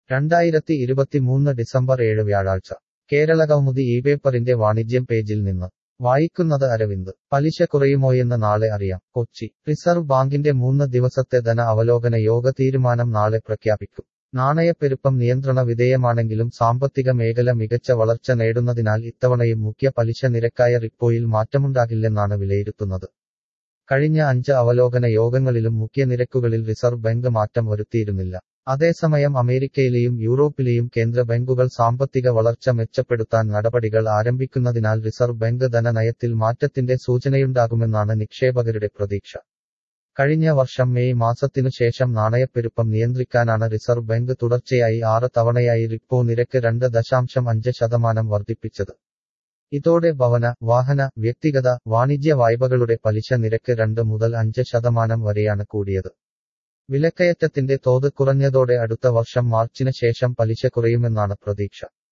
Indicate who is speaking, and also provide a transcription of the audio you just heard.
Speaker 1: രണ്ടായിരത്തി ഇരുപത്തിമൂന്ന് ഡിസംബർ ഏഴ് വ്യാഴാഴ്ച കേരളകൗമുദി ഈ പേപ്പറിന്റെ വാണിജ്യം പേജിൽ നിന്ന് വായിക്കുന്നത് അരവിന്ദ് പലിശ കുറയുമോയെന്ന് നാളെ അറിയാം കൊച്ചി റിസർവ് ബാങ്കിന്റെ മൂന്ന് ദിവസത്തെ ധന അവലോകന യോഗ തീരുമാനം നാളെ പ്രഖ്യാപിക്കും നാണയപ്പെരുപ്പം നിയന്ത്രണ വിധേയമാണെങ്കിലും സാമ്പത്തിക മേഖല മികച്ച വളർച്ച നേടുന്നതിനാൽ ഇത്തവണയും മുഖ്യ പലിശ നിരക്കായ റിപ്പോയിൽ മാറ്റമുണ്ടാകില്ലെന്നാണ് വിലയിരുത്തുന്നത് കഴിഞ്ഞ അഞ്ച് അവലോകന യോഗങ്ങളിലും മുഖ്യ നിരക്കുകളിൽ റിസർവ് ബാങ്ക് മാറ്റം വരുത്തിയിരുന്നില്ല അതേസമയം അമേരിക്കയിലെയും യൂറോപ്പിലെയും കേന്ദ്ര ബാങ്കുകൾ സാമ്പത്തിക വളർച്ച മെച്ചപ്പെടുത്താൻ നടപടികൾ ആരംഭിക്കുന്നതിനാൽ റിസർവ് ബാങ്ക് ധനനയത്തിൽ മാറ്റത്തിന്റെ സൂചനയുണ്ടാകുമെന്നാണ് നിക്ഷേപകരുടെ പ്രതീക്ഷ കഴിഞ്ഞ വർഷം മെയ് മാസത്തിനു ശേഷം നാണയപ്പെരുപ്പം നിയന്ത്രിക്കാനാണ് റിസർവ് ബാങ്ക് തുടർച്ചയായി ആറ് തവണയായി റിപ്പോ നിരക്ക് രണ്ട് ദശാംശം അഞ്ച് ശതമാനം വർദ്ധിപ്പിച്ചത് ഇതോടെ ഭവന വാഹന വ്യക്തിഗത വാണിജ്യ വായ്പകളുടെ പലിശ നിരക്ക് രണ്ട് മുതൽ അഞ്ച് ശതമാനം വരെയാണ് കൂടിയത് വിലക്കയറ്റത്തിന്റെ തോത് കുറഞ്ഞതോടെ അടുത്ത വർഷം മാർച്ചിന് ശേഷം പലിശ കുറയുമെന്നാണ് പ്രതീക്ഷ